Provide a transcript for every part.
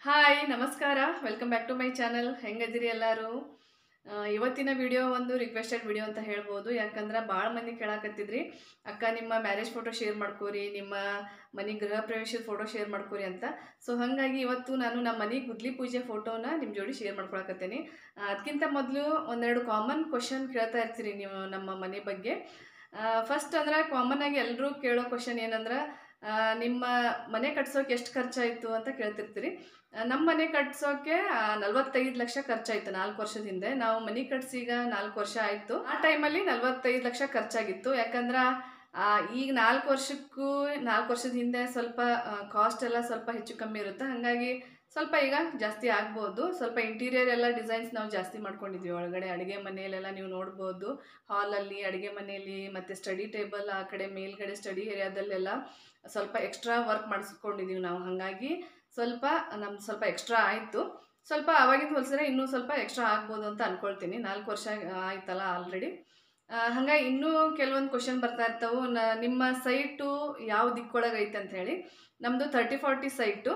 hi ನಮಸ್ಕಾರ welcome back to my channel ಹೆಂಗದಿರಿ ಎಲ್ಲರೂ ಆ, ಇವತ್ತಿನ ವಿಡಿಯೋ ಒಂದು ರಿಕ್ವೆಸ್ಟೆಡ್ ವಿಡಿಯೋ ಅಂತ ಹೇಳ್ಬೋದು ಯಾಕಂದ್ರೆ ಭಾಳ ಮಂದಿ ಕೇಳಾಕತ್ತಿದ್ರಿ ಅಕ್ಕ ನಿಮ್ಮ ಮ್ಯಾರೇಜ್ ಫೋಟೋ ಶೇರ್ ಮಾಡ್ಕೋರಿ ನಿಮ್ಮ ಮನೆ ಗೃಹ ಪ್ರವೇಶದ ಫೋಟೋ ಶೇರ್ ಮಾಡ್ಕೋರಿ ಅಂತ ಸೊ ಹಾಗಾಗಿ ಇವತ್ತು ನಾನು ನಮ್ಮ ಮನೆ ಗುದ್ಲಿ ಪೂಜೆ ಫೋಟೋನ ನಿಮ್ಮ ಜೋಡಿ ಶೇರ್ ಮಾಡ್ಕೊಳಕತ್ತೀನಿ ಅದಕ್ಕಿಂತ ಮೊದಲು ಒಂದೆರಡು ಕಾಮನ್ ಕ್ವಶನ್ ಕೇಳ್ತಾ ಇರ್ತೀರಿ ನೀವು ನಮ್ಮ ಮನೆ ಬಗ್ಗೆ ಫಸ್ಟ್ ಅಂದ್ರೆ ಕಾಮನ್ ಆಗಿ ಎಲ್ಲರೂ ಕೇಳೋ ಕ್ವಶನ್ ಏನಂದ್ರೆ ಆ, ನಿಮ್ಮ ಮನೆ ಕಟ್ಸೋಕೆ ಎಷ್ಟು ಖರ್ಚಾಯಿತು ಅಂತ ಕೇಳ್ತಿರ್ತೀರಿ ಆ, ನಮ್ಮ ಮನೆ ಕಟ್ಸೋಕೆ ನಲ್ವತ್ತೈದು ಲಕ್ಷ ಖರ್ಚಾಯಿತು ನಾಲ್ಕು ವರ್ಷದ ಹಿಂದೆ ನಾವು ಮನೆ ಕಟ್ಸಿ ಈಗ ನಾಲ್ಕು ವರ್ಷ ಆಯಿತು ಆ ಟೈಮಲ್ಲಿ ನಲ್ವತ್ತೈದು ಲಕ್ಷ ಖರ್ಚಾಗಿತ್ತು ಯಾಕಂದ್ರೆ ಆ, ಈಗ ನಾಲ್ಕು ವರ್ಷಕ್ಕೂ ನಾಲ್ಕು ವರ್ಷದ ಹಿಂದೆ ಸ್ವಲ್ಪ ಕಾಸ್ಟ್ ಎಲ್ಲ ಸ್ವಲ್ಪ ಹೆಚ್ಚು ಕಮ್ಮಿ ಇರುತ್ತೆ ಹಾಗಾಗಿ ಸ್ವಲ್ಪ ಈಗ ಜಾಸ್ತಿ ಆಗ್ಬೋದು ಸ್ವಲ್ಪ ಇಂಟೀರಿಯರ್ ಎಲ್ಲ ಡಿಸೈನ್ಸ್ ನಾವು ಜಾಸ್ತಿ ಮಾಡ್ಕೊಂಡಿದ್ವಿ ಒಳಗಡೆ ಅಡುಗೆ ಮನೆಯಲ್ಲೆಲ್ಲ ನೀವು ನೋಡ್ಬೋದು ಹಾಲಲ್ಲಿ ಅಡುಗೆ ಮನೆಯಲ್ಲಿ ಮತ್ತು ಸ್ಟಡಿ ಟೇಬಲ್ ಆ ಕಡೆ ಮೇಲ್ಗಡೆ ಸ್ಟಡಿ ಏರಿಯಾದಲ್ಲೆಲ್ಲ ಸ್ವಲ್ಪ ಎಕ್ಸ್ಟ್ರಾ ವರ್ಕ್ ಮಾಡಿಸ್ಕೊಂಡಿದ್ದೀವಿ ನಾವು ಹಾಗಾಗಿ ಸ್ವಲ್ಪ ನಮ್ದು ಸ್ವಲ್ಪ ಎಕ್ಸ್ಟ್ರಾ ಆಯಿತು ಸ್ವಲ್ಪ ಆವಾಗಿಂದ ಹೋಲಿಸಿದ್ರೆ ಇನ್ನೂ ಸ್ವಲ್ಪ ಎಕ್ಸ್ಟ್ರಾ ಆಗ್ಬೋದು ಅಂತ ಅಂದ್ಕೊಳ್ತೀನಿ ನಾಲ್ಕು ವರ್ಷ ಆಯ್ತಲ್ಲ ಆಲ್ರೆಡಿ ಹಾಗಾಗಿ ಇನ್ನೂ ಕೆಲವೊಂದು ಕ್ವಶನ್ ಬರ್ತಾ ಇರ್ತವೆ ನ- ನಿಮ್ಮ ಸೈಟು ಯಾವ ದಿಕ್ಕೊಳಗೆ ಐತೆ ಅಂತ ಹೇಳಿ ನಮ್ಮದು ತರ್ಟಿ ಫಾರ್ಟಿ ಸೈಟು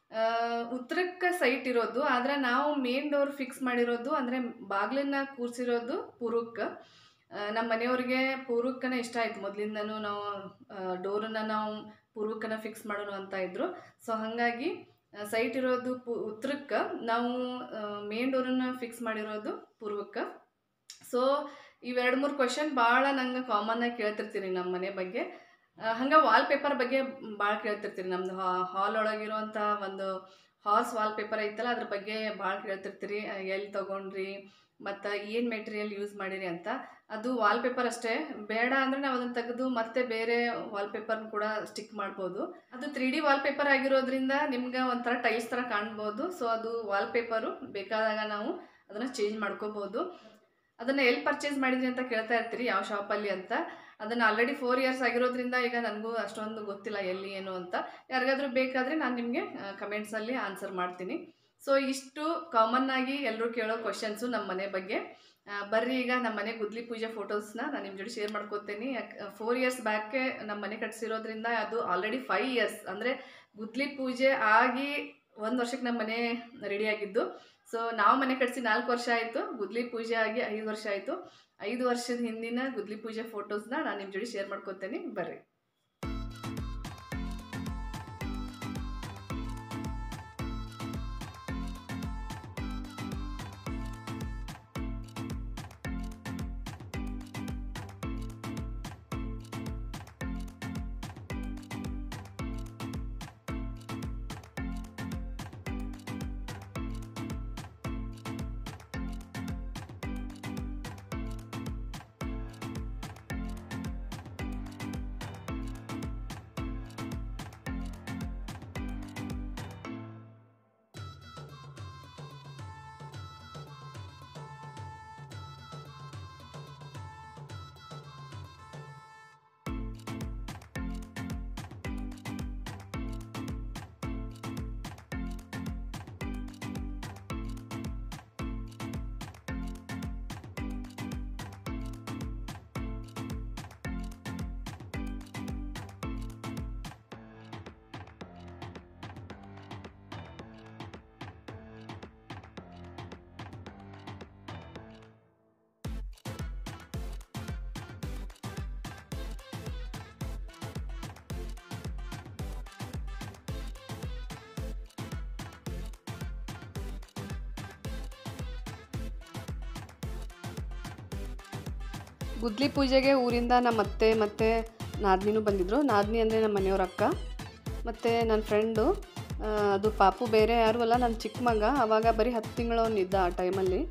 ಉತ್ತರಕ್ಕೆ ಸೈಟ್ ಇರೋದು ಆದರೆ ನಾವು ಮೇನ್ ಡೋರ್ ಫಿಕ್ಸ್ ಮಾಡಿರೋದು ಅಂದರೆ ಬಾಗಿಲನ್ನ ಕೂರಿಸಿರೋದು ಪೂರ್ವಕ್ಕೆ ಆ, ನಮ್ಮ ಮನೆಯವ್ರಿಗೆ ಪೂರ್ವಕ್ಕನೇ ಇಷ್ಟ ಆಯ್ತು ಮೊದಲಿಂದನೂ ನಾವು ಡೋರನ್ನು ನಾವು ಪೂರ್ವಕ್ಕನ ಫಿಕ್ಸ್ ಮಾಡೋಣ ಅಂತ ಇದ್ರು ಸೊ ಹಾಗಾಗಿ ಸೈಟ್ ಇರೋದು ಪು ಉತ್ತರಕ್ಕೆ ನಾವು ಮೇನ್ ಡೋರನ್ನು ಫಿಕ್ಸ್ ಮಾಡಿರೋದು ಪೂರ್ವಕ್ಕೆ ಸೊ ಇವೆರಡು ಮೂರು ಕ್ವಶನ್ ಭಾಳ ನಂಗೆ ಕಾಮನ್ ಆಗಿ ಕೇಳ್ತಿರ್ತೀನಿ ನಮ್ಮ ಮನೆ ಬಗ್ಗೆ ಹಂಗೆ ವಾಲ್ ಪೇಪರ್ ಬಗ್ಗೆ ಭಾಳ ಕೇಳ್ತಿರ್ತೀರಿ ನಮ್ದು ಹಾಲ್ ಒಳಗಿರುವಂಥ ಒಂದು ಹಾರ್ಸ್ ವಾಲ್ ಪೇಪರ್ ಐತಲ್ಲ ಅದ್ರ ಬಗ್ಗೆ ಭಾಳ ಕೇಳ್ತಿರ್ತೀರಿ ಎಲ್ಲಿ ತೊಗೊಂಡ್ರಿ ಮತ್ತು ಏನು ಮೆಟೀರಿಯಲ್ ಯೂಸ್ ಮಾಡಿರಿ ಅಂತ ಅದು ವಾಲ್ ಪೇಪರ್ ಅಷ್ಟೇ ಬೇಡ ಅಂದರೆ ನಾವು ಅದನ್ನು ತೆಗೆದು ಮತ್ತೆ ಬೇರೆ ವಾಲ್ ಪೇಪರ್ನ ಕೂಡ ಸ್ಟಿಕ್ ಮಾಡ್ಬೋದು ಅದು ತ್ರೀ ಡಿ ವಾಲ್ ಪೇಪರ್ ಆಗಿರೋದ್ರಿಂದ ನಿಮ್ಗೆ ಒಂಥರ ಟೈಲ್ಸ್ ಥರ ಕಾಣ್ಬೋದು ಸೊ ಅದು ವಾಲ್ ಪೇಪರು ಬೇಕಾದಾಗ ನಾವು ಅದನ್ನು ಚೇಂಜ್ ಮಾಡ್ಕೋಬೋದು ಅದನ್ನು ಎಲ್ಲಿ ಪರ್ಚೇಸ್ ಮಾಡಿದ್ರಿ ಅಂತ ಕೇಳ್ತಾ ಇರ್ತೀರಿ ಯಾವ ಶಾಪಲ್ಲಿ ಅಂತ ಅದನ್ನು ಆಲ್ರೆಡಿ ಫೋರ್ ಇಯರ್ಸ್ ಆಗಿರೋದ್ರಿಂದ ಈಗ ನನಗೂ ಅಷ್ಟೊಂದು ಗೊತ್ತಿಲ್ಲ ಎಲ್ಲಿ ಏನು ಅಂತ ಯಾರಿಗಾದ್ರೂ ಬೇಕಾದರೆ ನಾನು ನಿಮಗೆ ಕಮೆಂಟ್ಸಲ್ಲಿ ಆನ್ಸರ್ ಮಾಡ್ತೀನಿ ಸೊ ಇಷ್ಟು ಕಾಮನ್ ಆಗಿ ಎಲ್ಲರೂ ಕೇಳೋ ಕ್ವಶನ್ಸು ನಮ್ಮ ಮನೆ ಬಗ್ಗೆ ಆ, ಬರ್ರಿ ಈಗ ನಮ್ಮ ಮನೆ ಗುದ್ಲಿ ಪೂಜೆ ಫೋಟೋಸ್ನ ನಾನು ನಿಮ್ಮ ಜೊತೆ ಶೇರ್ ಮಾಡ್ಕೋತೀನಿ ಯಾಕೆ ಫೋರ್ ಇಯರ್ಸ್ ಬ್ಯಾಕೆ ನಮ್ಮ ಮನೆ ಕಟ್ಸಿರೋದ್ರಿಂದ ಅದು ಆಲ್ರೆಡಿ ಫೈವ್ ಇಯರ್ಸ್ ಅಂದರೆ ಗುದ್ಲಿ ಪೂಜೆ ಆಗಿ ಒಂದು ವರ್ಷಕ್ಕೆ ನಮ್ಮ ಮನೆ ರೆಡಿ ಆಗಿದ್ದು ಸೊ ನಾವು ಮನೆ ಕಟ್ಸಿ ನಾಲ್ಕು ವರ್ಷ ಆಯಿತು ಗುದ್ಲಿ ಪೂಜೆ ಆಗಿ ಐದು ವರ್ಷ ಆಯಿತು ಐದು ವರ್ಷದ ಹಿಂದಿನ ಗುದ್ಲಿ ಪೂಜೆ ಫೋಟೋಸ್ನ ನಾನು ನಿಮ್ಮ ಜೊತೆ ಶೇರ್ ಮಾಡ್ಕೋತೀನಿ ಬರ್ರಿ ಗುದ್ಲಿ ಪೂಜೆಗೆ ಊರಿಂದ ನಮ್ಮ ಅತ್ತೆ ಮತ್ತು ನಾದ್ನಿನೂ ಬಂದಿದ್ದರು ನಾದ್ನಿ ಅಂದರೆ ನಮ್ಮ ಮನೆಯವ್ರ ಅಕ್ಕ ಮತ್ತು ನನ್ನ ಫ್ರೆಂಡು ಅದು ಪಾಪು ಬೇರೆ ಯಾರು ಅಲ್ಲ ನನ್ನ ಚಿಕ್ಕ ಮಗ ಅವಾಗ ಬರೀ ಹತ್ತು ತಿಂಗಳವನಿದ್ದ ಆ ಟೈಮಲ್ಲಿ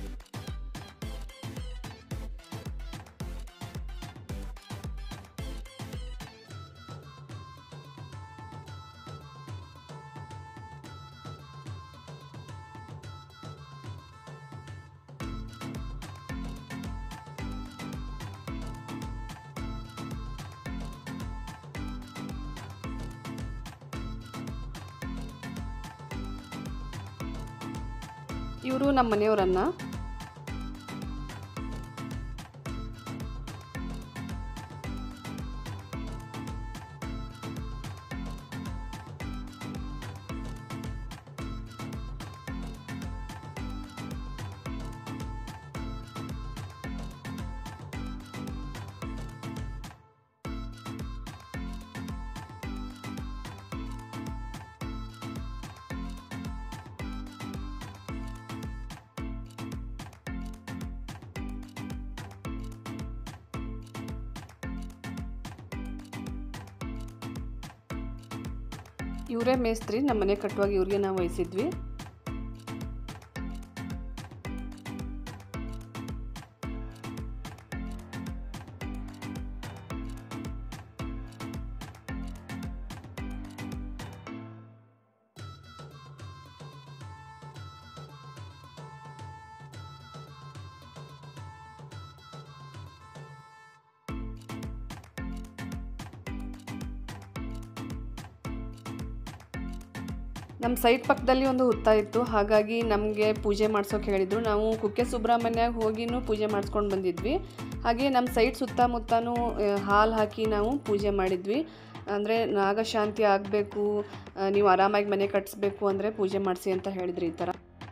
ಇವರು ನಮ್ಮ ಮನೆಯವರನ್ನ ಇವರೇ ಮೇಸ್ತ್ರಿ ನಮ್ಮ ಮನೆ ಕಟ್ಟುವಾಗ ಇವ್ರಿಗೆ ನಾವು ವಹಿಸಿದ್ವಿ ನಮ್ಮ ಸೈಟ್ ಪಕ್ಕದಲ್ಲಿ ಒಂದು ಹುತ್ತ ಇತ್ತು ಹಾಗಾಗಿ ನಮಗೆ ಪೂಜೆ ಮಾಡ್ಸೋಕೆ ಹೇಳಿದರು ನಾವು ಕುಕ್ಕೆ ಸುಬ್ರಹ್ಮಣ್ಯಾಗ ಹೋಗಿನೂ ಪೂಜೆ ಮಾಡಿಸ್ಕೊಂಡು ಬಂದಿದ್ವಿ ಹಾಗೆ ನಮ್ಮ ಸೈಟ್ ಸುತ್ತಮುತ್ತನೂ ಹಾಲು ಹಾಕಿ ನಾವು ಪೂಜೆ ಮಾಡಿದ್ವಿ ಅಂದರೆ ನಾಗಶಾಂತಿ ಆಗಬೇಕು ನೀವು ಆರಾಮಾಗಿ ಮನೆ ಕಟ್ಟಿಸ್ಬೇಕು ಅಂದರೆ ಪೂಜೆ ಮಾಡಿಸಿ ಅಂತ ಹೇಳಿದ್ರಿ ಈ ಥರ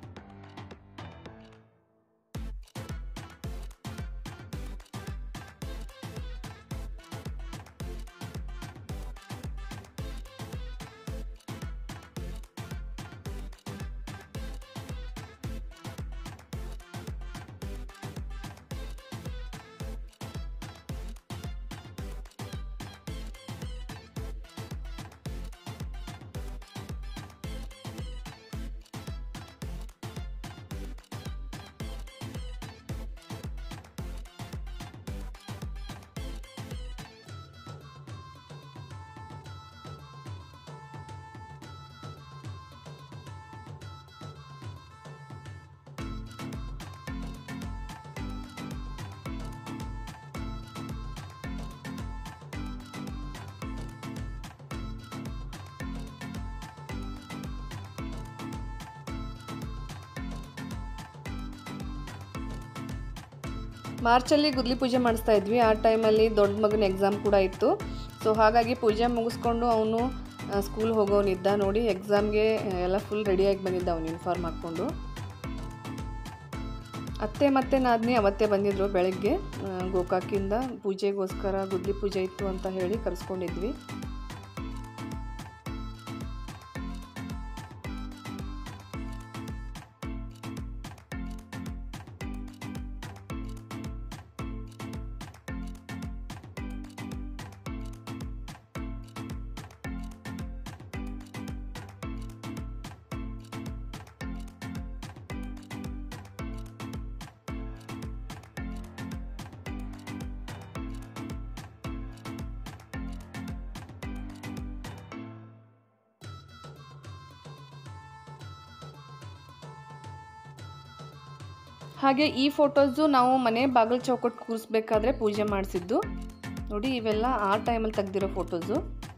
ಮಾರ್ಚಲ್ಲಿ ಗುದ್ಲಿ ಪೂಜೆ ಮಾಡಿಸ್ತಾ ಇದ್ವಿ ಆ ಟೈಮಲ್ಲಿ ದೊಡ್ಡ ಮಗನ ಎಕ್ಸಾಮ್ ಕೂಡ ಇತ್ತು ಸೊ ಹಾಗಾಗಿ ಪೂಜೆ ಮುಗಿಸ್ಕೊಂಡು ಅವನು ಸ್ಕೂಲ್ ಹೋಗೋನಿದ್ದ ನೋಡಿ ಎಕ್ಸಾಮ್ಗೆ ಎಲ್ಲ ಫುಲ್ ರೆಡಿಯಾಗಿ ಬಂದಿದ್ದ ಅವನು ಯೂನಿಫಾರ್ಮ್ ಹಾಕ್ಕೊಂಡು ಅತ್ತೆ ಮತ್ತು ನಾದಿನಿ ಅವತ್ತೇ ಬಂದಿದ್ದರು ಬೆಳಗ್ಗೆ ಆ, ಗೋಕಾಕಿಂದ ಪೂಜೆಗೋಸ್ಕರ ಗುದ್ಲಿ ಪೂಜೆ ಇತ್ತು ಅಂತ ಹೇಳಿ ಕರೆಸ್ಕೊಂಡಿದ್ವಿ ಹಾಗೆ ಈ ಫೋಟೋಸು ನಾವು ಮನೆ ಬಾಗಿಲು ಚೌಕಟ್ಟು ಕೂರಿಸ್ಬೇಕಾದ್ರೆ ಪೂಜೆ ಮಾಡಿಸಿದ್ದು ನೋಡಿ ಇವೆಲ್ಲ ಆ ಟೈಮಲ್ಲಿ ತೆಗ್ದಿರೋ ಫೋಟೋಸು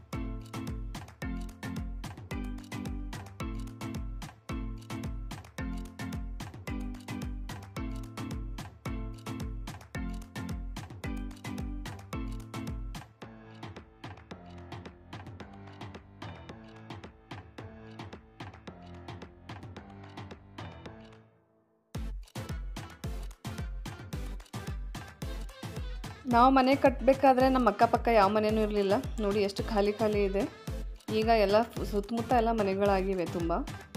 ನಾವು ಮನೆ ಕಟ್ಟಬೇಕಾದ್ರೆ ನಮ್ಮ ಅಕ್ಕಪಕ್ಕ ಯಾವ ಮನೆಯೂ ಇರಲಿಲ್ಲ ನೋಡಿ ಎಷ್ಟು ಖಾಲಿ ಖಾಲಿ ಇದೆ ಈಗ ಎಲ್ಲ ಫು- ಸುತ್ತಮುತ್ತ ಎಲ್ಲ ಮನೆಗಳಾಗಿವೆ ತುಂಬ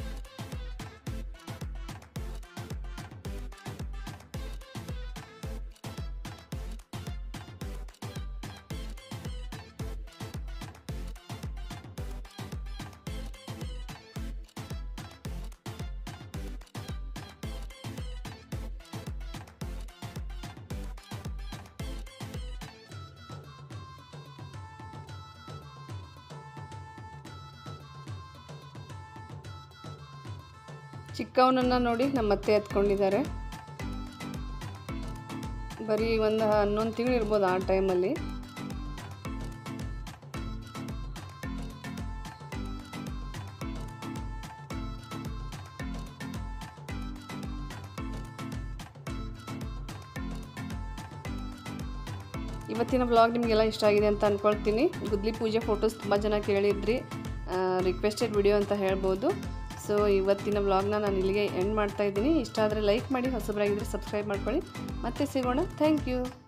ಚಿಕ್ಕವನನ್ನು ನೋಡಿ ನಮ್ಮ ಅತ್ತೆ ಎತ್ಕೊಂಡಿದ್ದಾರೆ ಬರೀ ಒಂದು ಹನ್ನೊಂದು ತಿಂಗಳು ಇರ್ಬೋದು ಆ ಟೈಮಲ್ಲಿ ಇವತ್ತಿನ ವ್ಲಾಗ್ ನಿಮಗೆಲ್ಲ ಇಷ್ಟ ಆಗಿದೆ ಅಂತ ಅಂದ್ಕೊಳ್ತೀನಿ ಗುದ್ಲಿ ಪೂಜೆ ಫೋಟೋಸ್ ತುಂಬ ಜನ ಕೇಳಿದ್ರಿ ರಿಕ್ವೆಸ್ಟೆಡ್ ವಿಡಿಯೋ ಅಂತ ಹೇಳ್ಬೋದು ಸೊ ಇವತ್ತಿನ ವ್ಲಾಗ್ನ ನಾನು ಇಲ್ಲಿಗೆ ಎಂಡ್ ಮಾಡ್ತಾ ಇದ್ದೀನಿ ಇಷ್ಟ ಆದರೆ ಲೈಕ್ ಮಾಡಿ ಹೊಸಬರಾಗಿದ್ದರೆ ಸಬ್ಸ್ಕ್ರೈಬ್ ಮಾಡ್ಕೊಳ್ಳಿ ಮತ್ತೆ ಸಿಗೋಣ ಥ್ಯಾಂಕ್ ಯು